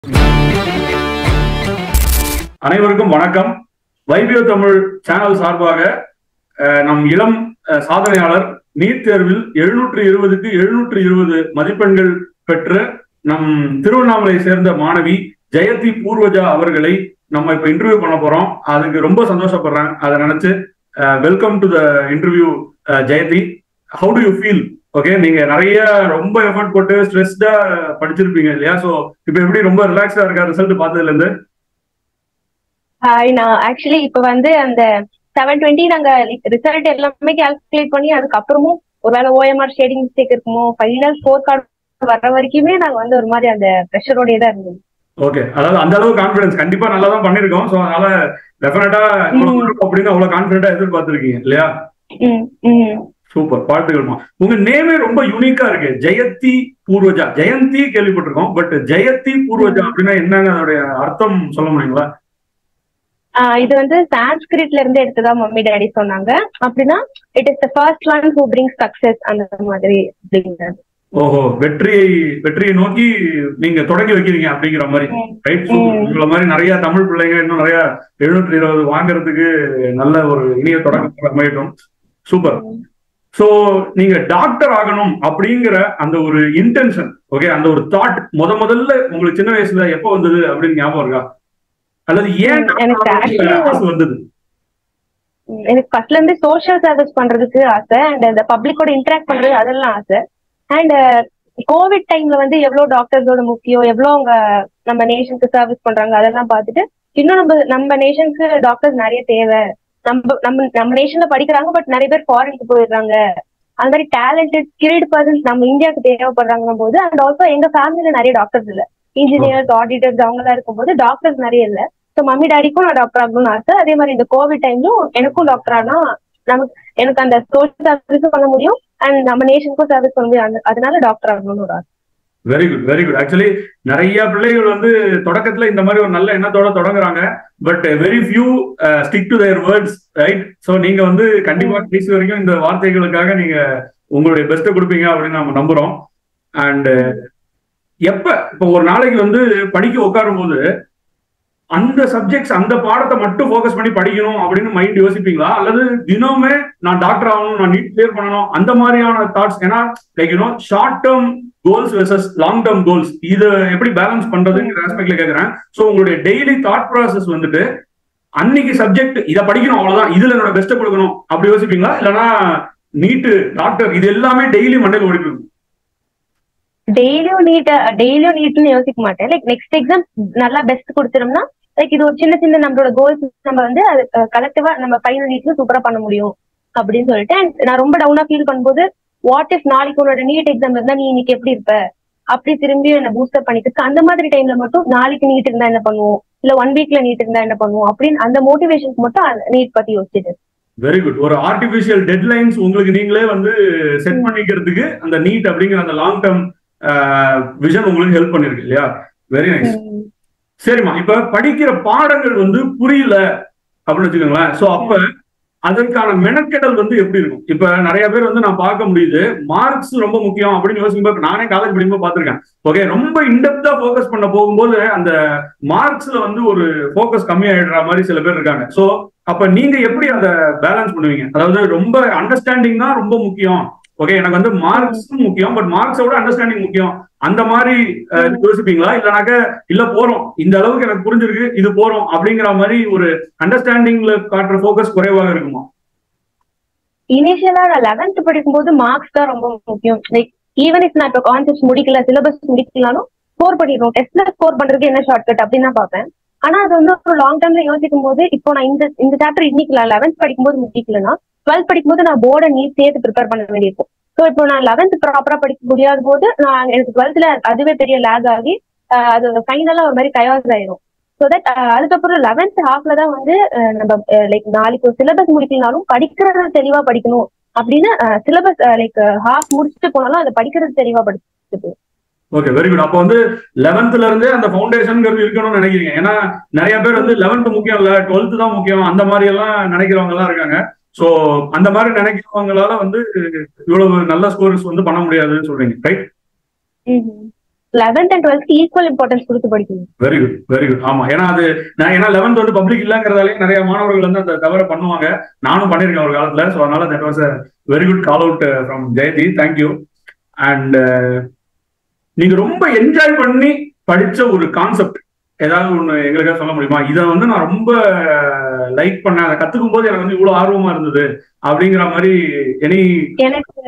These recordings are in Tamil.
அனைவருக்கும் வணக்கம் வைபியோ தமிழ் சேனல் சார்பாக அஹ், நம் இளம் அஹ், சாதனையாளர் நீட் தேர்வில் எழுநூற்று இருபதுக்கு எழுநூற்று இருபது மதிப்பெண்கள் பெற்று நம் திருவண்ணாமலை சேர்ந்த மாணவி ஜெயதி பூர்வஜா அவர்களை நம்ம இப்ப இன்டர்வியூ பண்ண போறோம் அதுக்கு ரொம்ப சந்தோஷப்படுறேன் அதை நினைச்சு welcome to the interview Jayathi how do you feel okay நீங்க நிறைய ரொம்ப எஃபர்ட் போட்டு ஸ்ட்ரெஸ்டா படிச்சிருப்பீங்க இல்லையா சோ இப்ப எப்படி ரொம்ப ரிலாக்ஸா இருக்கா ரிசல்ட் பார்த்ததுல இருந்து ஹாய் நான் ஆக்சுவலி இப்ப வந்து அந்த செவன் டுவெண்ட்டி நாங்க ரிசல்ட் எல்லாமே கால்குலேட் பண்ணி அதுக்கப்புறமும் ஒருவேளை ஓஎம்ஆர் ஷேடிங் மிஸ்டேக் இருக்குமோ ஃபைனல் ஸ்கோர் கார்டு வர்ற வரைக்குமே நாங்க வந்து ஒரு மாதிரி அந்த ப்ரெஷரோடயே தான் இருந்தோம் ஓகே அதாவது அந்த அளவு கான்பிடன்ஸ் கண்டிப்பா நல்லா தான் பண்ணிருக்கோம் சோ அதனால டெஃபினட்டா அப்படின்னு அவ்வளவு கான்பிடண்டா எதிர்பார்த்திருக்கீங்க இல்லையா ம், ம். சூப்பர் வாழ்த்துக்கள்மா உங்க நேமே ரொம்ப யூனிக்கா இருக்கு ஜெயந்தி பூர்வஜா ஜெயந்தி கேள்விப்பட்டிருக்கோம் பட் ஜெயந்தி பூர்வஜா அப்படின்னா என்னங்க அதோடைய அர்த்தம் சொல்ல முடியுங்களா ஆஹ் இது வந்து சான்ஸ்கிரிட்ல இருந்து எடுத்ததா மம்மி டாடி சொன்னாங்க அப்படின்னா it is the first one who bring success அந்த மாதிரி அப்படிங்கிறது ஓஹோ வெற்றியை வெற்றியை நோக்கி நீங்க தொடங்கி வைக்கிறீங்க அப்படிங்கிற மாதிரி ம். ரைட் ம். உங்களை மாதிரி நிறைய தமிழ் பிள்ளைங்க இன்னும் நிறைய எழுநூற்றி இருபது வாங்குறதுக்கு நல்ல ஒரு இனிய தொடக்கம் அமையட்டும் சூப்பர் சோ நீங்க டாக்டர் ஆகணும் அப்படிங்கிற அந்த ஒரு இன்டென்ஷன் ஓகே அந்த ஒரு தாட் முத முதல்ல உங்களுக்கு சின்ன வயசுல எப்ப வந்தது அப்படின்னு ஞாபகம் இருக்கா அல்லது ஏன் ம், எனக்கு doctor ஆகணுங்கிற actually- ஆசை வந்தது ம், எனக்கு ஃபர்ஸ்ட்ல இருந்து சோஷியல் சர்வீஸ் பண்றதுக்கு ஆசை அண்ட் இந்த பப்ளிக்கோட இன்டராக்ட் பண்றது அதெல்லாம் ஆசை அண்ட் கோவிட் டைம்ல வந்து எவ்வளவு டாக்டர்ஸோட முக்கியம் எவ்வளவு அவங்க நம்ம நேஷனுக்கு சர்வீஸ் பண்றாங்க அதெல்லாம் பார்த்துட்டு இன்னும் நம்ம நம்ம நேஷனுக்கு டாக்டர்ஸ் நிறைய தேவை நம்ம நம்ம நம்ம நேஷன்ல படிக்கிறாங்க பட் நிறைய பேர் ஃபாரினுக்கு போயிடுறாங்க அந்த மாதிரி டேலண்டட் ஸ்கில்டு பர்சன்ஸ் நம்ம இந்தியாவுக்கு தேவைப்படுறாங்க போது அண்ட் ஆல்சோ எங்க ஃபேமிலில நிறைய டாக்டர்ஸ் இல்ல இன்ஜினியர்ஸ் ஆடிட்டர்ஸ் அவங்க எல்லாம் இருக்கும்போது டாக்டர்ஸ் நிறைய இல்ல ஸோ மம்மி டாடிக்கும் நான் டாக்டர் ஆகணும்னு ஆசை அதே மாதிரி இந்த கோவிட் டைம்லும் எனக்கும் டாக்டர் ஆனா நமக்கு எனக்கு அந்த சோஷியல் சர்வீஸும் பண்ண முடியும் அண்ட் நம்ம நேஷனுக்கும் சர்வீஸ் பண்ண முடியும் அந்த- அதனால டாக்டர் ஆகணும்னு ஒரு ஆசை very good very good actually நிறைய பிள்ளைகள் வந்து தொடக்கத்துல இந்த மாதிரி ஒரு நல்ல எண்ணத்தோட தொடங்குறாங்க but very few stick to their words right so நீங்க வந்து கண்டிப்பா கடைசி வரைக்கும் இந்த வார்த்தைகளுக்காக நீங்க உங்களுடைய பெஸ்ட்டை கொடுப்பீங்க அப்படின்னு நம்ம நம்புறோம் அண்ட் எப்ப இப்போ ஒரு நாளைக்கு வந்து படிக்க உட்காரும் போது அந்த சப்ஜெக்ட்ஸ் அந்த பாடத்தை மட்டும் ஃபோக்கஸ் பண்ணி படிக்கணும் அப்படின்னு மைண்ட் யோசிப்பீங்களா அல்லது தினமுமே நான் டாக்டர் ஆகணும் நான் நீட் கிளியர் பண்ணணும் அந்த மாதிரியான தாட்ஸ் ஏன்னா like you know short term goals versus long term goals இதை எப்படி பேலன்ஸ் பண்றதுங்கிற ஆஸ்பெக்ட்ல கேக்குறேன் ஸோ உங்களுடைய டெய்லி தாட் ப்ராசஸ் வந்துட்டு அன்னைக்கு சப்ஜெக்ட் இதை படிக்கணும் அவ்வளவுதான் இதுல என்னோட பெஸ்ட்டை கொடுக்கணும் அப்படி யோசிப்பீங்களா இல்லைன்னா நீட்டு டாக்டர் இது எல்லாமே டெய்லி மண்டையில் ஓடிட்டு இருக்கும் டெய்லியும் நீட் டெய்லியும் நீட்னு யோசிக்க மாட்டேன் லைக் நெக்ஸ்ட் எக்ஸாம் நல்லா பெஸ்ட் கொடுத்துட்டோம்னா லைக் இது ஒரு சின்ன சின்ன நம்மளோட கோல்ஸ் நம்ம வந்து அது கலெக்டிவா நம்ம ஃபைனல் நீட்ல சூப்பரா பண்ண முடியும் அப்படின்னு சொல்லிட்டு and நான் ரொம்ப டவுனா ஃபீல் பண்ணும்போது வாட் இஃப் நாளைக்கு உன்னோட நீட் எக்ஸாம் இருந்தா நீ இன்னைக்கு எப்படி இருப்ப அப்படி திரும்பி என்ன பூஸ்டப் பண்ணிட்டு அந்த மாதிரி டைம்ல மட்டும் நாளைக்கு நீட் இருந்தா என்ன பண்ணுவோம் இல்ல ஒன் வீக்ல நீட் இருந்தா என்ன பண்ணுவோம் அப்படின்னு அந்த மோட்டிவேஷனுக்கு மட்டும் நீட் பத்தி யோசிச்சுட்டு வெரி குட் ஒரு ஆர்டிபிஷியல் டெட்லைன்ஸ் உங்களுக்கு நீங்களே வந்து செட் பண்ணிக்கிறதுக்கு அந்த நீட் அப்படிங்கிற அந்த லாங் டேர்ம் விஷன் உங்களுக்கு ஹெல்ப் பண்ணிருக்கு இல்லையா வெரி நைஸ் ம். சரிம்மா இப்ப படிக்கிற பாடங்கள் வந்து புரியல அப்படின்னு வச்சுக்கோங்களேன் சோ அப்ப அதற்கான மெனக்கெடல் வந்து எப்படி இருக்கும் இப்ப நிறைய பேர் வந்து நான் பார்க்க முடியுது மார்க்ஸ் ரொம்ப முக்கியம் அப்படின்னு யோசிக்கும்போது நானே காலேஜ் படிக்கும்போது பார்த்திருக்கேன் ஓகே ரொம்ப இன்டெப்தா ஃபோக்கஸ் பண்ண போகும்போது அந்த மார்க்ஸ்ல வந்து ஒரு ஃபோக்கஸ் கம்மி ஆயிடுற மாதிரி சில பேர் இருக்காங்க சோ அப்ப நீங்க எப்படி அதை பேலன்ஸ் பண்ணுவீங்க அதாவது ரொம்ப அண்டர்ஸ்டாண்டிங் தான் ரொம்ப முக்கியம் ஓகே எனக்கு வந்து மார்க்ஸ் முக்கியம் பட் மார்க்ஸோட அண்டர்ஸ்டாண்டிங் முக்கியம் அந்த மாதிரி அஹ், யோசிப்பீங்களா இல்லைனாக்க இல்ல போறோம் இந்த அளவுக்கு எனக்கு புரிஞ்சிருக்கு இது போறோம் அப்படிங்கிற மாதிரி ஒரு அண்டர்ஸ்டாண்டிங்ல காட்டுற ஃபோக்கஸ் குறைவாக இருக்குமா இனிஷியலா நான் லெவன்த் படிக்கும்போது மார்க்ஸ் தான் ரொம்ப முக்கியம் லைக் ஈவன் இஃப் நான் இப்போ கான்செப்ட் முடிக்கல சிலபஸ் முடிக்கலாலும் ஸ்கோர் பண்ணிடுவோம் டெஸ்ட்ல ஸ்கோர் பண்றதுக்கு என்ன ஷார்ட்கட் அப்படின்னு தான் பார்ப்பேன் ஆனா அது வந்து ஒரு லாங் டேர்ம்ல யோசிக்கும் போது இப்போ நான் இந்த இந்த சாப்டர் இன்னைக்கு லெவன்த் படிக்கும்போது முடிக்கலன்னா டுவெல்த் படிக்கும்போது நான் போர்டை நீ சேர்த்து ப்ரிப்பேர் பண்ண வேண்டியிருக்கும் ஸோ இப்போ நான் லெவன்த் ப்ராப்பரா படிக்க முடியாத போது நான் எனக்கு டுவெல்த்ல அதுவே பெரிய லேக் ஆகி ஆஹ் அது ஃபைனலா ஒரு மாதிரி கயாஸ் ஆயிரும் ஸோ தட் அதுக்கப்புறம் லெவன்த் ஹாஃப்ல தான் வந்து அஹ் நம்ம லைக் நாளைக்கு சிலபஸ் முடிக்கலனாலும் படிக்கிறத தெளிவா படிக்கணும் அப்படின்னு சிலபஸ் லைக் ஹாஃப் முடிச்சுட்டு போனாலும் அதை படிக்கிறது தெளிவா படிச்சுட்டு ஓகே வெரி குட் அப்போ வந்து லெவன்த்ல இருந்தே அந்த ஃபவுண்டேஷன்ங்கிறது இருக்கணும்னு நினைக்கிறீங்க ஏன்னா நிறைய பேர் வந்து லெவன்த் முக்கியம் இல்ல டுவெல்த் தான் முக்கியம் அந்த மாதிரி எல்லாம் நினைக்கிறவங்க எல்லாம் இருக்காங்க சோ அந்த மாதிரி நினைக்கிறவங்களால வந்து இவ்வளவு நல்ல ஸ்கோர்ஸ் வந்து பண்ண முடியாதுன்னு சொல்றீங்க ரைட் ம்ஹும். Eleventh and twelfth equal importance கொடுத்து படிக்கணும் வெரி குட் வெரி குட் ஆமா ஏன்னா அது நான் ஏன்னா லெவன்த் வந்து பப்ளிக் இல்லங்கிறதாலே நிறைய மாணவர்கள் வந்து அந்த தவிர பண்ணுவாங்க நானும் பண்ணிருக்கேன் ஒரு காலத்துல ஸோ அதனால that was a very good call out from Jayathi thank you and நீங்க ரொம்ப என்ஜாய் பண்ணி படிச்ச ஒரு கான்செப்ட் ஏதாவது ஒண்ணு எங்களுக்காக சொல்ல முடியுமா இதை வந்து நான் ரொம்ப லைக் பண்ணேன் அதை கத்துக்கும் போது எனக்கு வந்து இவ்வளவு ஆர்வமா இருந்தது அப்படிங்கிற மாதிரி எனி எனக்கு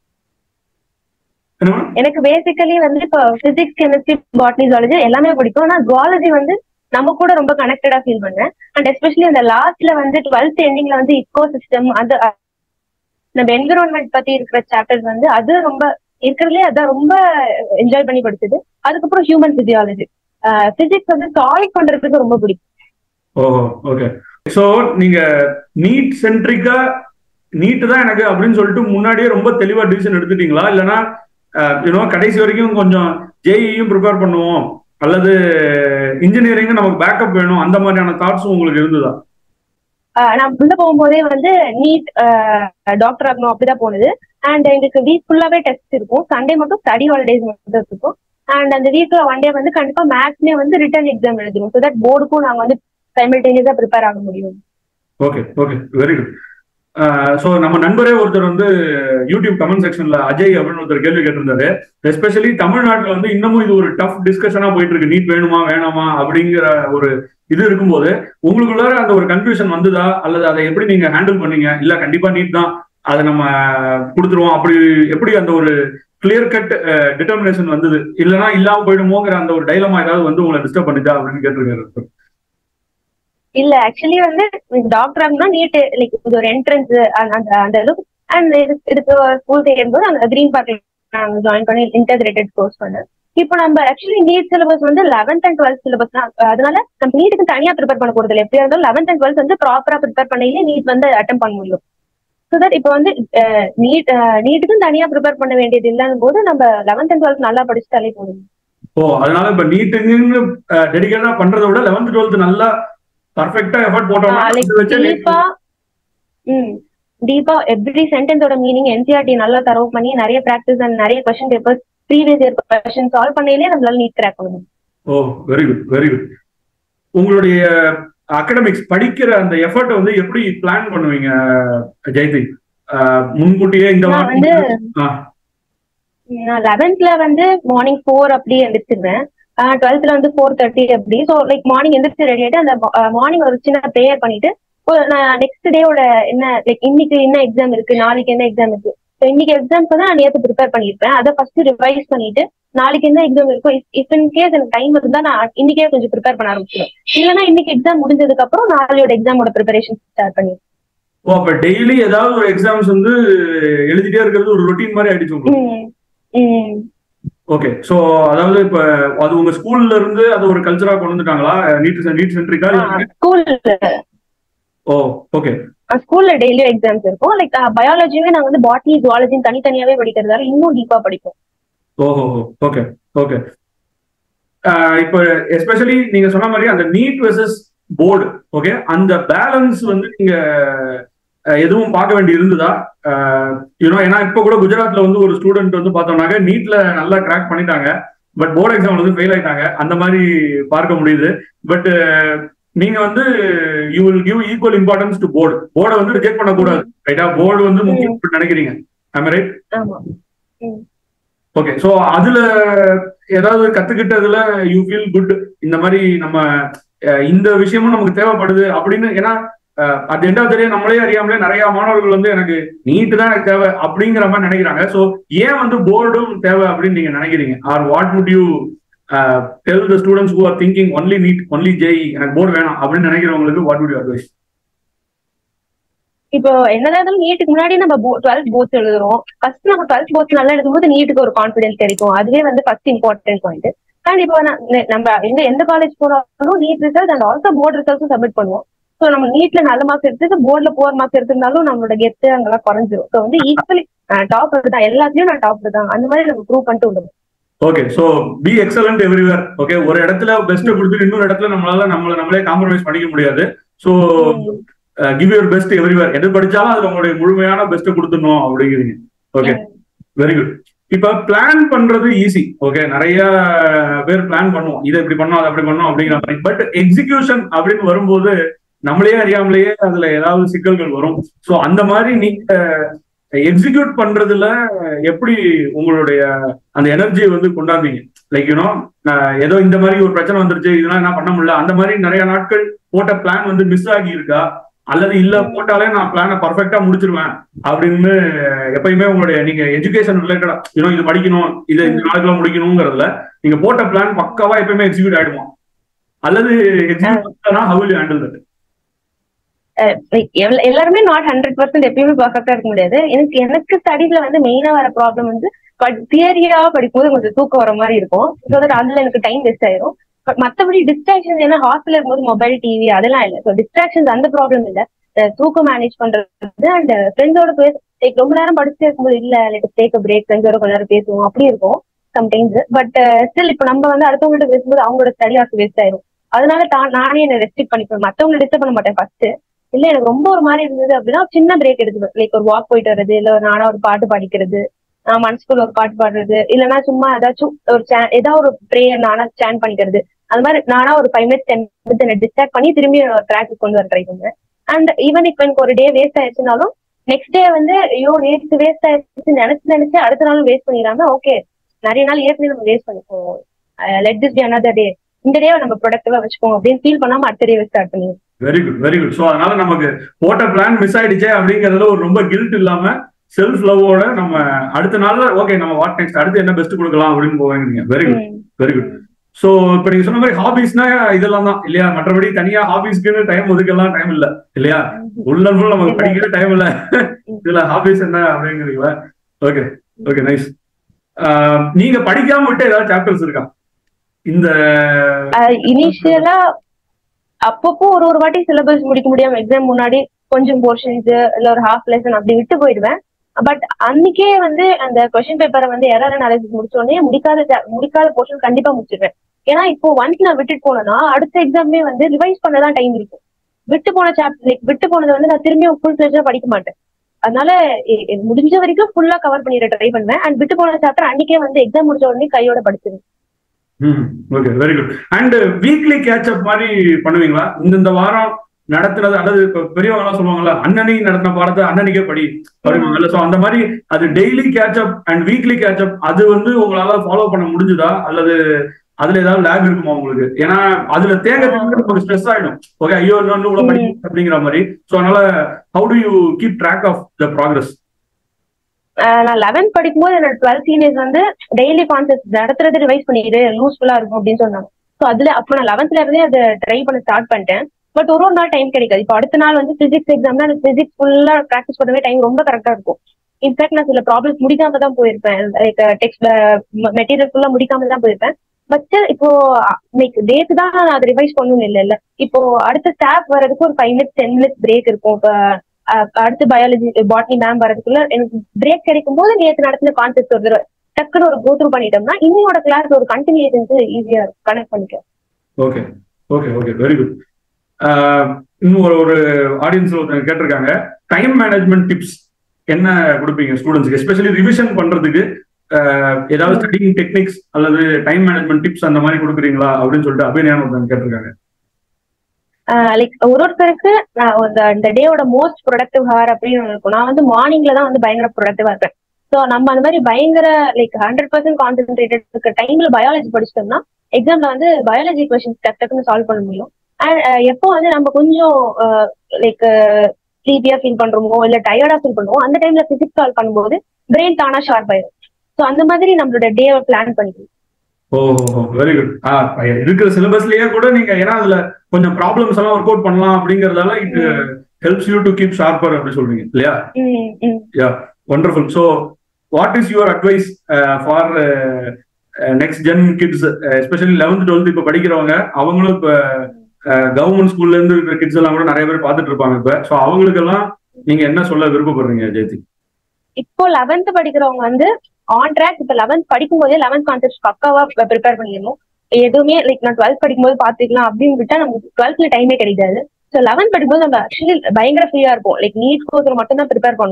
என்ன எனக்கு பேசிக்கலி வந்து இப்போ பிசிக்ஸ் கெமிஸ்ட்ரி பாட்னி ஜுவாலஜி எல்லாமே பிடிக்கும் ஆனா ஜுவாலஜி வந்து நம்ம கூட ரொம்ப கனெக்டடா ஃபீல் பண்ணேன் அண்ட் எஸ்பெஷலி அந்த லாஸ்ட்ல வந்து டுவெல்த் எண்டிங்ல வந்து இக்கோ சிஸ்டம் அந்த அஹ், நம்ம என்விரான்மெண்ட் பத்தி இருக்கிற சாப்டர்ஸ் வந்து அது ரொம்ப இருக்கிறதுலே அதான் ரொம்ப என்ஜாய் பண்ணி படிச்சது அதுக்கப்புறம் ஹியூமன் பிசியாலஜி பிசிக்ஸ் வந்து சால்வ் பண்றதுக்கு ரொம்ப பிடிக்கும் ஓஹோ ஓகே சோ நீங்க நீட் சென்ட்ரிக்கா நீட் தான் எனக்கு அப்படின்னு சொல்லிட்டு முன்னாடியே ரொம்ப தெளிவா டிசிஷன் எடுத்துட்டீங்களா இல்லைன்னா யூனோ கடைசி வரைக்கும் கொஞ்சம் ஜேஇயும் ப்ரிப்பேர் பண்ணுவோம் அல்லது இன்ஜினியரிங் நமக்கு பேக்கப் வேணும் அந்த மாதிரியான தாட்ஸும் உங்களுக்கு இருந்ததா ஆஹ் நான் உள்ள போகும்போதே வந்து நீட் டாக்டர் ஆகணும் அப்படிதான் போனது அண்ட் எங்களுக்கு வீக் ஃபுல்லாவே டெஸ்ட் இருக்கும் சண்டே மட்டும் ஸ்டடி ஹாலிடேஸ் மட்டும் இருக்கும் அண்ட் அந்த வீக்ல ஒன் டே வந்து கண்டிப்பா மேக்ஸ்லயே வந்து ரிட்டர்ன் எக்ஸாம் எழுதணும் ஸோ தட் போர்டுக்கும் நாங்க வந்து சைமல்டேனியஸா ப்ரிப்பேர் ஆக முடியும் okay okay very good so நம்ம நண்பரே ஒருத்தர் வந்து யூடியூப் கமெண்ட் செக்ஷன்ல அஜய் அப்படின்னு ஒருத்தர் கேள்வி கேட்டிருந்தாரு எஸ்பெஷலி தமிழ்நாட்டில் வந்து இன்னமும் இது ஒரு டஃப் டிஸ்கஷனா போயிட்டு இருக்கு நீட் வேணுமா வேணாமா அப்படிங்கிற ஒரு இது இருக்கும்போது உங்களுக்குள்ளார அந்த ஒரு கன்ஃபியூஷன் வந்ததா அல்லது அதை எப்படி நீங்க ஹேண்டில் பண்ணீங்க இல்ல கண்டிப்பா நீட் தான் அதை நம்ம கொடுத்துருவோம் அப்படி எப்படி அந்த ஒரு கிளியர் கட் டிட்டர்மினேஷன் வந்தது இல்லைன்னா இல்லாம போயிடுமோங்கிற அந்த ஒரு டைலமா ஏதாவது வந்து உங்களை டிஸ்டர்ப் பண்ணிட்டா அப்படின்னு கேட்டிருக்காரு இல்ல ஆக்சுவலி வந்து டாக்டர் ஆகணும்னா நீட் லைக் இது ஒரு என்ட்ரன்ஸ் அந்த அந்த அளவுக்கு அண்ட் இதுக்கு ஸ்கூல் சேரும்போது அந்த கிரீன் பார்க்ல நாங்க ஜாயின் பண்ணி இன்டகிரேட்டட் கோர்ஸ் பண்ணேன் இப்போ நம்ம ஆக்சுவலி நீட் சிலபஸ் வந்து லெவன்த் அண்ட் டுவெல்த் சிலபஸ் தான் அதனால நம்ம நீட்டுக்கு தனியா ப்ரிப்பேர் பண்ண போறது இல்லை எப்படியா இருந்தாலும் லெவன்த் அண்ட் டுவெல்த் வந்து ப்ராப்பரா ப்ரிப்பேர் பண்ணையிலே நீட் வந்து அட்டம் பண்ண முடியும் ஸோ தட் இப்போ வந்து நீட் நீட்டுக்கும் தனியா ப்ரிப்பேர் பண்ண வேண்டியது இல்லாத போது நம்ம லெவன்த் அண்ட் டுவெல்த் நல்லா படிச்சுட்டாலே போதும் ஓ அதனால இப்ப நீட்டுக்குன்னு டெடிகேட்டா பண்றதை விட லெவன்த் டுவெல்த் நல்லா பர்ஃபெக்டா எஃபர்ட் போட்டோம்னா லைக் அது வச்சு டீப்பா ம் டீப்பா எவ்ரி சென்டென்ஸோட மீனிங் என்சிஆர்டி நல்லா தரவு பண்ணி நிறைய ப்ராக்டிஸ் அண்ட் நிறைய question papers previous year question solve பண்ணையிலே நம்மளால நீட் கிராக் பண்ண முடியும் oh very good very good உங்களுடைய அகடமிக்ஸ் படிக்கிற அந்த எஃபர்ட் வந்து எப்படி பிளான் பண்ணுவீங்க ஜெயதி அஹ், முன்கூட்டியே இந்த நான் வாரம் வந்து ஆ. நான் லெவன்த்ல வந்து மார்னிங் ஃபோர் அப்படி எந்திரிச்சிருவேன் டுவெல்த்ல வந்து ஃபோர் தேர்ட்டி அப்படி ஸோ லைக் மார்னிங் எந்திரிச்சு ரெடி ஆயிட்டு அந்த மார்னிங் ஒரு சின்ன ப்ரேயர் பண்ணிட்டு ஒரு நான் நெக்ஸ்ட் டேவோட என்ன லைக் இன்னைக்கு என்ன எக்ஸாம் இருக்கு நாளைக்கு என்ன எக்ஸாம் இருக்கு ஸோ இன்னைக்கு எக்ஸாம்க்கு தான் நான் நேற்று ப்ரிப்பேர் பண்ணியிருப்பேன் அதை ஃபர்ஸ்ட் ரிவைஸ் பண்ணிட்டு நாளைக்கு என்ன எக்ஸாம் இருக்கும் இஃப் இன் கேஸ் எனக்கு டைம் இருந்தா நான் இன்னைக்கே கொஞ்சம் ப்ரிப்பேர் பண்ண ஆரம்பிச்சிடும் இல்லைன்னா இன்னைக்கு எக்ஸாம் முடிஞ்சதுக்கு அப்புறம் நாளையோட எக்ஸாமோட ப்ரிப்பரேஷன் ஸ்டார்ட் பண்ணி ஓ அப்ப டெய்லி ஏதாவது ஒரு எக்ஸாம்ஸ் வந்து எழுதிட்டே இருக்கிறது ஒரு ரொட்டீன் மாதிரி ஆயிடுச்சு உங்களுக்கு ம் ம் ஓகே சோ அதாவது இப்ப அது உங்க ஸ்கூல்ல இருந்து அது ஒரு கல்ச்சரா கொண்டு வந்துட்டாங்களா நீட் நீட் சென்ட்ரிக்கா ஸ்கூல்ல ஓ ஓகே ஸ்கூல்ல டெய்லியும் எக்ஸாம்ஸ் இருக்கும் லைக் பயாலஜியுமே நாங்க வந்து பாட்னி ஜுவாலஜின்னு தனித்தனியாவே படிக்கிறதால இன்னும் டீப்பா படிப்போம் ஓஹோ ஓகே ஓகே இப்போ எஸ்பெஷலி நீங்க சொன்ன மாதிரி அந்த நீட் வெர்சஸ் போர்டு ஓகே அந்த பேலன்ஸ் வந்து நீங்க அஹ், எதுவும் பார்க்க வேண்டி இருந்ததா யூனோ ஏன்னா இப்போ கூட குஜராத்ல வந்து ஒரு ஸ்டூடெண்ட் வந்து பார்த்தோம்னாக்க நீட்ல நல்லா கிராக் பண்ணிட்டாங்க பட் போர்டு எக்ஸாம் வந்து ஃபெயில் ஆயிட்டாங்க அந்த மாதிரி பார்க்க முடியுது பட் நீங்க வந்து you will give equal importance to board போர்டை வந்து ரிஜெக்ட் பண்ணக்கூடாது ரைட்டா போர்டு வந்து முக்கியம் நினைக்கிறீங்க ரைட் ஆமா ஓகே சோ அதுல ஏதாவது கத்துக்கிட்டதுல யூ ஃபீல் குட் இந்த மாதிரி நம்ம அஹ், இந்த விஷயமும் நமக்கு தேவைப்படுது அப்படின்னு ஏன்னா அது என்ன தெரியும் நம்மளே அறியாமலே நிறைய மாணவர்கள் வந்து எனக்கு நீட்டு தான் எனக்கு தேவை அப்படிங்கிற மாதிரி நினைக்கிறாங்க சோ ஏன் வந்து போர்டும் தேவை அப்படின்னு நீங்க நினைக்கிறீங்க or what would you tell the students who are thinking only NEET only JEE எனக்கு போர்டு வேணாம் அப்படின்னு நினைக்கிறவங்களுக்கு வாட் வுட் யூ அட்வைஸ் இப்போ என்னதான் இருந்தாலும் நீட்டுக்கு முன்னாடி நம்ம டுவெல்த் போர்ட்ஸ் எழுதுறோம் ஃபர்ஸ்ட் நம்ம டுவெல்த் போர்ட்ஸ் நல்லா எழுதும்போது நீட்டுக்கு ஒரு கான்ஃபிடன்ஸ் கிடைக்கும் அதுவே வந்து ஃபர்ஸ்ட் இம்பார்ட்டன்ட் பாயிண்ட் அண்ட் இப்போ நான் நெ- நம்ம எங்க எந்த காலேஜ் போனாலும் NEET result and also board ரிசல்ட்ஸும் சப்மிட் பண்ணுவோம் ஸோ நம்ம நீட்ல நல்ல மார்க்ஸ் எடுத்துட்டு போர்ட்ல போர் மார்க்ஸ் எடுத்திருந்தாலும் நம்மளோட கெத்து அங்கெல்லாம் குறைஞ்சிரும் ஸோ வந்து ஈக்குவலி டாப் தான் எல்லாத்துலயும் நான் டாப் தான் அந்த மாதிரி நம்ம ப்ரூவ் பண்ணிட்டு விடுவோம் okay so be excellent everywhere okay ஒரு இடத்துல பெஸ்ட் கொடுத்துட்டு இன்னொரு இடத்துல நம்மளால நம்மள நம்மளே காம்ப்ரமைஸ் பண்ணிக்க முடியாது so give your best everywhere எது படிச்சாலும் அதுல உங்களுடைய முழுமையான பெஸ்ட் கொடுத்துடணும் அப்படிங்கிறீங்க ஓகே வெரி குட் இப்ப பிளான் பண்றது ஈஸி ஓகே நிறைய பேர் பிளான் பண்ணுவோம் இதை இப்படி பண்ணோம் அதை அப்படி பண்ணோம் அப்படிங்கிற மாதிரி பட் எக்ஸிகியூஷன் அப்படின்னு வரும்போது நம்மளே அறியாமலேயே அதுல ஏதாவது சிக்கல்கள் வரும் சோ அந்த மாதிரி நீங்க எக்ஸிக்யூட் பண்றதுல எப்படி உங்களுடைய அந்த எனர்ஜியை வந்து கொண்டாந்தீங்க லைக் யூனோ ஏதோ இந்த மாதிரி ஒரு பிரச்சனை வந்துருச்சு இதெல்லாம் என்ன பண்ண முடியல அந்த மாதிரி நிறைய நாட்கள் போட்ட பிளான் வந்து மிஸ் ஆகி இருக்கா அல்லது இல்ல போட்டாலே நான் பிளானை பர்ஃபெக்டா முடிச்சிருவேன் அப்படின்னு எப்பயுமே உங்களுடைய நீங்க எஜுகேஷன் ரிலேட்டடா யூனோ இது படிக்கணும் இதை இந்த நாளுக்குள்ள முடிக்கணுங்கிறதுல நீங்க போட்ட பிளான் பக்காவா எப்பயுமே எக்ஸிக்யூட் ஆயிடுமா அல்லது execute how will handle that எல்லாருமே நாட் ஹண்ட்ரட் பர்சன்ட் எப்பயுமே பர்ஃபெக்டா இருக்க முடியாது எனக்கு எனக்கு ஸ்டடீஸ்ல வந்து மெயினா வர ப்ராப்ளம் வந்து தியரியா படிக்கும்போது கொஞ்சம் தூக்கம் வர மாதிரி இருக்கும் ஸோ தட் அதுல எனக்கு டைம் வேஸ்ட் ஆயிரும் பட் மத்தபடி டிஸ்ட்ராக்ஷன்ஸ் ஏன்னா ஹாஸ்டல்ல இருக்கும்போது மொபைல் டிவி அதெல்லாம் இல்ல ஸோ டிஸ்ட்ராக்ஷன்ஸ் அந்த ப்ராப்ளம் இல்ல தூக்கம் மேனேஜ் பண்றது அண்ட் ஃப்ரெண்ட்ஸோட பேச லைக் ரொம்ப நேரம் படிச்சுட்டே இருக்கும்போது இல்ல லைக் டேக் பிரேக் ஃப்ரெண்ட்ஸோட கொஞ்ச நேரம் பேசுவோம் அப்படி இருக்கும் சம்டைம்ஸ் பட் ஸ்டில் இப்போ நம்ம வந்து அடுத்தவங்கள்ட்ட பேசும்போது அவங்களோட ஸ்டடி ஆஃப் வேஸ்ட் ஆயிரும் அதனால தான் நானே என்ன ரெஸ்ட்ரிக்ட் பண்ணிப்பேன் மத்தவங்களை டிஸ்டர்ப் பண்ண மாட்டேன் ஃபர்ஸ்ட் இல்ல எனக்கு ரொம்ப ஒரு மாதிரி இருந்தது அப்படின்னா சின்ன பிரேக் எடுத்துப்பேன் லைக் ஒரு வாக் போயிட்டு வர்றது இல்ல நானா ஒரு பாட்டு படிக்கிறது நான் மனசுக்குள்ள ஒரு பாட்டு பாடுறது இல்லைன்னா சும்மா ஏதாச்சும் ஒரு ஏதாவது ஒரு ப்ரேயர் நானா ஸ்டாண்ட் பண்ணிக்கிறது அந்த மாதிரி நானா ஒரு five minutes ten minutes distract பண்ணி திரும்பி ட்ராக் கொண்டு வர ட்ரை பண்ணுவேன் அண்ட் ஈவன் இப்போ எனக்கு ஒரு டே வேஸ்ட் ஆயிடுச்சுனாலும் நெக்ஸ்ட் டே வந்து ஐயோ நேற்று வேஸ்ட் ஆயிடுச்சு நினைச்சு நினைச்சு அடுத்த நாளும் வேஸ்ட் பண்ணிடாம ஓகே நிறைய நாள் ஏற்கனவே நம்ம வேஸ்ட் பண்ணிப்போம் let this be another day இந்த டே நம்ம ப்ரொடக்டிவா வச்சுப்போம் அப்படின்னு ஃபீல் பண்ணாம அடுத்த டே ஸ்டார்ட் பண்ணுவோம் very good very good so அதனால நமக்கு போட்ட பிளான் மிஸ் ஆயிடுச்சே அப்படிங்கறதுல ஒரு ரொம்ப கில்ட் இல்லாம செல்ஃப் லவ்வோட நம்ம அடுத்த நாள்ல ஓகே நம்ம வாட் நெக்ஸ்ட் அடுத்து என்ன பெஸ்ட் கொடுக்கலாம் அப்படின்னு போவாங்க very good very good so இப்ப நீங்க சொன்ன மாதிரி ஹாபிஸ்னா இதெல்லாம் தான் இல்லையா மற்றபடி தனியா ஹாபிஸ்க்குன்னு டைம் ஒதுக்கலாம் டைம் இல்ல இல்லையா உள்ள ஃபுல் நமக்கு படிக்கிற டைம் இல்ல இதுல ஹாபிஸ் என்ன அப்படிங்கிறீங்களா ஓகே ஓகே நைஸ் நீங்க படிக்காம விட்டு ஏதாவது சாப்டர்ஸ் இருக்கா இந்த இனிஷியலா அப்பப்போ ஒரு ஒரு வாட்டி சிலபஸ் முடிக்க முடியாம எக்ஸாம் முன்னாடி கொஞ்சம் போர்ஷன்ஸ் இல்ல ஒரு ஹாஃப் லெசன் அப்படி விட்டு போயிடுவேன் பட் அன்னைக்கே வந்து அந்த கொஸ்டின் பேப்பரை வந்து எரர் அனாலிசிஸ் முடிச்ச உடனே முடிக்காத முடிக்காத போர்ஷன் கண்டிப்பா முடிச்சிருவேன் ஏன்னா இப்போ ஒன்ஸ் நான் விட்டுட்டு போனேன்னா அடுத்த எக்ஸாமே வந்து ரிவைஸ் பண்ணதான் டைம் இருக்கும் விட்டு போன சாப்டர் லைக் விட்டு போனதை வந்து நான் திரும்பியும் ஃபுல் ஃபிளெஜா படிக்க மாட்டேன் அதனால முடிஞ்ச வரைக்கும் ஃபுல்லா கவர் பண்ணிட ட்ரை பண்ணுவேன் அண்ட் விட்டு போன சாப்டர் அன்னைக்கே வந்து எக்ஸாம் முடிச்ச உடனே கையோட படிச்சிருவேன் okay very good and weekly catchup மாதிரி பண்ணுவீங்களா இந்த வாரம் நடத்துறது அல்லது இப்ப பெரியவங்க எல்லாம் சொல்லுவாங்கல்ல அண்ணனைக்கு நடத்தின பாடத்தை அண்ணனுக்கே படி படிப்பாங்கல்ல சோ அந்த மாதிரி அது daily catchup and weekly catchup அது வந்து உங்களால ஃபாலோ பண்ண முடிஞ்சுதா அல்லது அதுல ஏதாவது லேப் இருக்குமா உங்களுக்கு ஏன்னா அதுல தேங்க தேங்க ஒரு ஸ்ட்ரெஸ் ஆயிடும் ஓகே ஐயோ இன்னொன்று இவ்வளவு படி அப்படிங்கிற மாதிரி சோ அதனால how do you keep track of the progress நான் லெவன்த் படிக்கும்போது என்னோட டுவெல்த் சீனியர்ஸ் வந்து டெய்லி கான்செப்ட் நடத்துறது ரிவைஸ் பண்ணிடு யூஸ்ஃபுல்லா இருக்கும் அப்படின்னு சொன்னாங்க ஸோ அதுல அப்போ நான் லெவன்த்ல இருந்தே அதை ட்ரை பண்ண ஸ்டார்ட் பண்ணிட்டேன் பட் ஒரு ஒரு நாள் டைம் கிடைக்காது இப்போ அடுத்த நாள் வந்து பிசிக்ஸ் எக்ஸாம்னா அந்த பிசிக்ஸ் ஃபுல்லா ப்ராக்டிஸ் பண்ணவே டைம் ரொம்ப கரெக்டா இருக்கும் இன்ஃபேக்ட் நான் சில ப்ராப்ளம்ஸ் முடிக்காம தான் போயிருப்பேன் லைக் டெக்ஸ்ட் மெட்டீரியல் ஃபுல்லா முடிக்காம தான் போயிருப்பேன் பட் இப்போ லைக் டேக்கு தான் நான் அதை ரிவைஸ் பண்ணணும் இல்லை இல்ல இப்போ அடுத்த ஸ்டாஃப் வர்றதுக்கு ஒரு five minutes ten minutes break இருக்கும் இப்போ அடுத்து பயாலஜி பாட்னி மேம் வரதுக்குள்ள எனக்கு பிரேக் கிடைக்கும் போது நேற்று நடத்தின கான்செப்ட் ஒரு தடவை டக்குன்னு ஒரு கோத்ரூ பண்ணிட்டோம்னா இன்னையோட கிளாஸ் ஒரு கண்டினியூஷன்ஸ் ஈஸியா கனெக்ட் பண்ணிக்க okay okay okay very good இன்னும் ஒரு ஒரு ஆடியன்ஸ் ஒருத்தங்க கேட்டிருக்காங்க டைம் மேனேஜ்மெண்ட் டிப்ஸ் என்ன கொடுப்பீங்க ஸ்டூடெண்ட்ஸ்க்கு எஸ்பெஷலி ரிவிஷன் பண்றதுக்கு ஏதாவது ஸ்டடிங் டெக்னிக்ஸ் அல்லது டைம் மேனேஜ்மெண்ட் டிப்ஸ் அந்த மாதிரி கொடுக்குறீங்களா அப்படின்னு சொல்லிட்டு அபிநயான் ஒருத்தங்க கேட்டிருக்காங்க லைக் ஒரு ஒருத்தருக்கு நான் இந்த டேவோட மோஸ்ட் ப்ரொடக்டிவ் ஹவர் அப்படின்னு இருக்கும் நான் வந்து மார்னிங்ல தான் வந்து பயங்கர ப்ரொடக்டிவா இருப்பேன் ஸோ நம்ம அந்த மாதிரி பயங்கர லைக் ஹண்ட்ரட் பர்சன்ட் கான்சென்ட்ரேட்டட் இருக்க டைம்ல பயாலஜி படிச்சிட்டோம்னா எக்ஸாம்ல வந்து பயாலஜி கொஸ்டின்ஸ் டக் டக்குன்னு சால்வ் பண்ண முடியும் அண்ட் எப்போ வந்து நம்ம கொஞ்சம் லைக் ஸ்லீப்பியா ஃபீல் பண்றோமோ இல்ல டயர்டா ஃபீல் பண்ணுவோம் அந்த டைம்ல பிசிக்ஸ் சால்வ் பண்ணும்போது பிரெயின் தானா ஷார்ப் ஆயிடும் ஸோ அந்த மாதிரி நம்மளோட டேவை பிளான் பண்ணிக்கணும் ஓ வெரி குட் இருக்கிற சிலபஸ்லயே கூட நீங்க ஏன்னா அதுல கொஞ்சம் ப்ராப்ளம்ஸ் எல்லாம் ஒர்க் அவுட் பண்ணலாம் அப்படிங்கறதால it helps you to keep sharper அப்படி சொல்றீங்க இல்லையா yeah wonderful so what is your advice for next gen kids especially eleventh twelfth இப்ப படிக்கிறவங்க அவங்களும் இப்ப கவர்மெண்ட் ஸ்கூல்ல இருந்து இருக்கிற கிட்ஸ் எல்லாம் கூட நிறைய பேர் பார்த்துட்டு இருப்பாங்க இப்ப ஸோ அவங்களுக்கெல்லாம் நீங்க என்ன சொல்ல விருப்பப்படுறீங்க ஜெயதி இப்போ லெவன்த் படிக்கிறவங்க வந்து ஆன் ட்ராக் இப்ப லெவன்த் படிக்கும் போதே லெவன்த் கான்செப்ட் பக்காவா ப்ரிப்பேர் பண்ணிடணும் எதுவுமே லைக் நான் டுவெல்த் படிக்கும்போது பாத்துக்கலாம் அப்படின்னு விட்டா நமக்கு டுவெல்த்ல டைமே கிடைக்காது ஸோ லெவன்த் படிக்கும்போது நம்ம ஆக்சுவலி பயங்கர ஃப்ரீயா இருப்போம் லைக் நீட் கோர்ஸ் மட்டும் தான் ப்ரிப்பேர் பண்ணுவோம்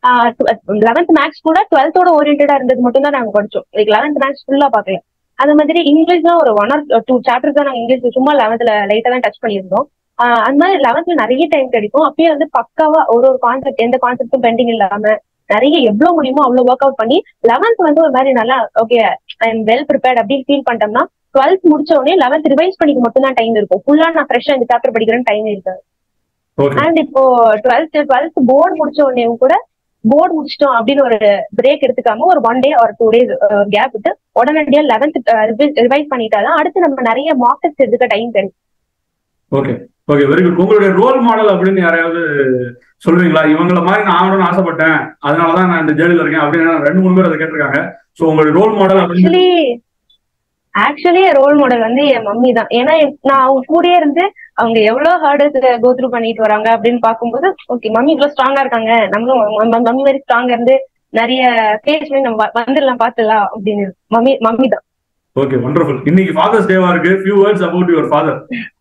லெவன்த் மேக்ஸ் கூட டுவெல்த்தோட ஓரியன்டா இருந்தது மட்டும் தான் நாங்க படிச்சோம் லைக் லெவன்த் மேக்ஸ் ஃபுல்லா பாக்கல அந்த மாதிரி இங்கிலீஷ்லாம் ஒரு ஒன் ஆர் டூ சாப்டர்ஸ் தான் நாங்க இங்கிலீஷ் சும்மா லெவன்த்ல லைட்டா தான் டச் பண்ணியிருந்தோம் ஆஹ் அந்த மாதிரி லெவன்த்ல நிறைய டைம் கிடைக்கும் அப்பயே வந்து பக்காவா ஒரு ஒரு கான்செப்ட் எந்த கான்செப்டும் பெண்டிங் இல்லாம நிறைய எவ்வளவு முடியுமோ அவ்வளவு ஒர்க் அவுட் பண்ணி லெவன்த் வந்து ஒரு மாதிரி நல்லா okay I am well prepared அப்படின்னு ஃபீல் பண்ணிட்டோம்னா டுவெல்த் முடிச்ச உடனே லெவன்த் ரிவைஸ் பண்ணிக்க மட்டும் தான் டைம் இருக்கும் ஃபுல்லா நான் ஃப்ரெஷ்ஷா இந்த சாப்டர் படிக்கிறேன்னு டைம் இருக்காது ஓகே அண்ட் இப்போ டுவெல்த் டுவெல்த் போர்டு முடிச்ச உடனே கூட போர்டு முடிச்சிட்டோம் அப்படின்னு ஒரு பிரேக் எடுத்துக்காம ஒரு ஒன் டே ஒரு டூ டேஸ் கேப் விட்டு உடனடியா லெவன்த் ரிவைஸ் பண்ணிட்டாதான் அடுத்து நம்ம நிறைய மார்க் டெஸ்ட் எடுக்க டைம் கிடைக்கும் ஓகே ஓகே வெரி குட் உங்களுடைய ரோல் மாடல் அப்படின்னு யாரையாவது சொல்றீங்களா இவங்கள மாதிரி நான் ஆகணும்னு ஆசைப்பட்டேன் அதனாலதான் நான் இந்த ஜேர்னில இருக்கேன் அப்படின்னு ரெண்டு மூணு பேர் அதை கேட்டிருக்காங்க சோ உங்களுடைய ரோல் மாடல் அப்படின்னு ஆக்சுவலி ஆக்சுவலி ரோல் மாடல் வந்து என் மம்மி தான் ஏன்னா என்- நான் அவங்க கூடயே இருந்து அவங்க எவ்வளவு ஹார்டர்ஸ் கோ த்ரூ பண்ணிட்டு வராங்க அப்படின்னு பார்க்கும்போது ஓகே மம்மி இவ்வளவு ஸ்ட்ராங்கா இருக்காங்க நம்மளும் மம்மி மாதிரி ஸ்ட்ராங்கா இருந்து நிறைய ஃபேஸ் பண்ணி நம்ம வ- வந்துடலாம் பாத்துலாம் அப்படின்னு மம்மி மம்மி தான் ஓகே வண்டர்ஃபுல் இன்னைக்கு ஃபாதர்ஸ் டேவா இருக்கு few words about your father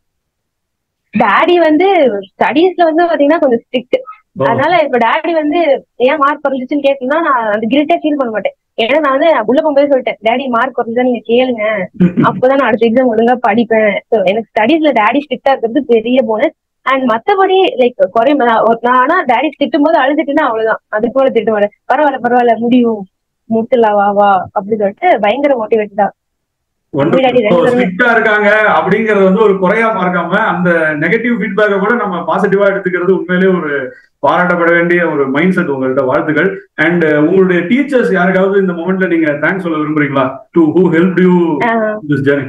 daddy வந்து ஸ்டடீஸ்ல வந்து பாத்தீங்கன்னா கொஞ்சம் ஸ்ட்ரிக்ட் அதனால இப்ப டாடி வந்து ஏன் மார்க் குறைஞ்சிச்சுன்னு கேட்கணும்னா நான் அந்த கில்ட்டே ஃபீல் பண்ண மாட்டேன் ஏன்னா நான் வந்து உள்ள போகும்போது சொல்லிட்டேன் டாடி மார்க் குறைஞ்சா நீங்க கேளுங்க அப்பதான் நான் அடுத்த எக்ஸாம் ஒழுங்கா படிப்பேன் So, எனக்கு ஸ்டடீஸ்ல டாடி ஸ்ட்ரிக்டா இருக்கிறது பெரிய போனஸ் அண்ட் மத்தபடி லைக் குறையும் நான் ஒரு- நான் ஆனா டாடி திட்டும் போது அழுதுட்டுன்னா அவ்வளவுதான் அதுக்கு மேல திட்ட மாட்டேன் பரவாயில்ல பரவாயில்ல முடியும் முடிச்சிடலாம் வா வா அப்படி சொல்லிட்டு பயங்கர மோட்டிவேட் தான் முன்னாடி ரெண்டு பேருமே. ஸ்ட்ரிக்டா இருக்காங்க அப்படிங்கறது வந்து ஒரு குறையா பார்க்காம அந்த நெகட்டிவ் ஃபீட்பேக்கை கூட நம்ம பாசிட்டிவா எடுத்துக்கிறது உண்மையிலேயே ஒரு பாராட்டப்பட வேண்டிய ஒரு மைண்ட் செட் உங்கள்ட்ட வாழ்த்துக்கள் அண்ட் உங்களுடைய டீச்சர்ஸ் யாருக்காவது இந்த மொமெண்ட்ல நீங்க தேங்க்ஸ் சொல்ல விரும்புறீங்களா to who help you ah this journey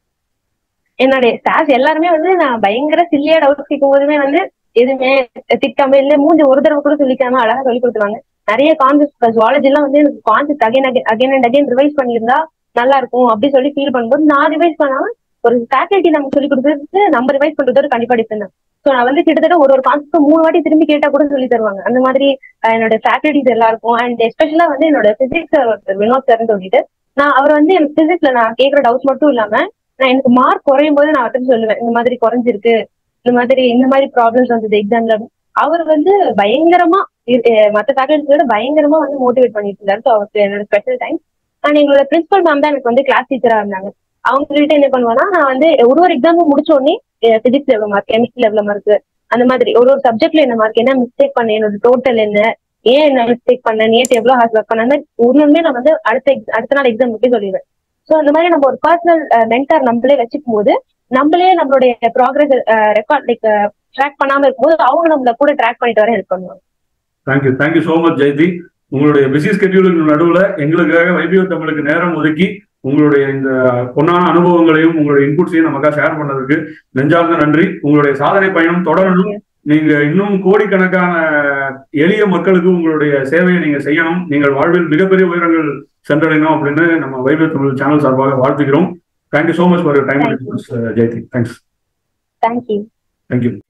என்னுடைய ஸ்டாஃப் எல்லாருமே வந்து நான் பயங்கர சில்லியா டவுட் கேட்கும் போதுமே வந்து எதுவுமே திட்டாம இல்ல மூஞ்சி ஒரு தடவை கூட சொல்லிக்காம அழகா சொல்லி கொடுத்துருவாங்க நிறைய கான்செப்ட் ஜுவாலஜி எல்லாம் வந்து எனக்கு concept again again and again revise பண்ணியிருந்தா நல்லா இருக்கும் அப்படி சொல்லி ஃபீல் பண்ணும்போது நான் ரிவைஸ் பண்ணாம ஒரு ஃபேக்கல்ட்டி நமக்கு சொல்லி கொடுக்கறது நம்ம ரிவைஸ் பண்றது கண்டிப்பா டிஃபரெண்ட் ஸோ நான் வந்து கிட்டத்தட்ட ஒரு ஒரு கான்செப்ட் மூணு வாட்டி திரும்பி கேட்டா கூட சொல்லி தருவாங்க அந்த மாதிரி அஹ், என்னோட ஃபேக்கல்டிஸ் எல்லாருக்கும் அண்ட் எஸ்பெஷலா வந்து என்னோட பிசிக்ஸ் ஒருத்தர் வினோத் சார்னு சொல்லிட்டு நான் அவர் வந்து எனக்கு பிசிக்ஸ்ல நான் கேட்கிற டவுட்ஸ் மட்டும் இல்லாம நான் எனக்கு மார்க் குறையும் போது நான் அவர்கிட்ட சொல்லுவேன் இந்த மாதிரி குறைஞ்சிருக்கு இந்த மாதிரி இந்த மாதிரி ப்ராப்ளம்ஸ் வந்தது எக்ஸாம்ல அவர் வந்து பயங்கரமா இரு- அஹ் மத்த ஃபேக்கல்டிஸோட பயங்கரமா வந்து மோட்டிவேட் பண்ணிட்டு இருந்தாரு ஸோ அவருக்கு என்னோட ஸ்பெஷல் டைம் அண்ட் எங்களோட பிரின்சிபல் மேம் தான் எனக்கு வந்து கிளாஸ் டீச்சரா இருந்தாங்க அவங்க கிட்ட என்ன பண்ணுவேன்னா நான் வந்து ஒரு ஒரு எக்ஸாமும் முடிச்ச உடனே பிசிக்ஸ் எவ்வளவு மார்க் கெமிஸ்ட்ரி எவ்வளவு மார்க் அந்த மாதிரி ஒரு ஒரு சப்ஜெக்ட்ல என்ன மார்க் என்ன மிஸ்டேக் பண்ணேன் என்னோட டோட்டல் என்ன ஏன் என்ன மிஸ்டேக் பண்ணேன் நேற்று எவ்வளவு ஹார்ட் ஒர்க் பண்ணேன் ஒண்ணுமே நான் வந்து அடுத்த ex- அடுத்த நாள் எக்ஸாம் போய் சொல்லிடுவேன் சோ அந்த மாதிரி நம்ம ஒரு பர்சனல் மென்டார் நம்மளே வச்சுக்கும் போது நம்மளே நம்மளுடைய ப்ராக்ரஸ் ரெக்கார்ட் லைக் ட்ராக் பண்ணாம இருக்கும்போது அவங்க நம்மள கூட ட்ராக் பண்ணிட்டு வர ஹெல்ப் பண்ணுவாங்க thank you thank you so much Jayathi உங்களுடைய பிஸி ஸ்கெட்யூலுக்கு நடுவுல எங்களுக்காக வைபியோ தமிழுக்கு நேரம் ஒதுக்கி உங்களுடைய இந்த பொன்னான அனுபவங்களையும் உங்களுடைய இன்புட்ஸையும் நமக்காக ஷேர் பண்ணதுக்கு நெஞ்சார்ந்த நன்றி உங்களுடைய சாதனை பயணம் தொடரணும் நீங்க இன்னும் கோடிக்கணக்கான எளிய மக்களுக்கு உங்களுடைய சேவையை நீங்க செய்யணும் நீங்கள் வாழ்வில் மிகப்பெரிய உயரங்கள் சென்றடையணும் அப்படின்னு நம்ம வைபியோ தமிழ் சேனல் சார்பாக வாழ்த்துக்கிறோம் thank you so much for time Thank you. Jayathi thanks thank you thank you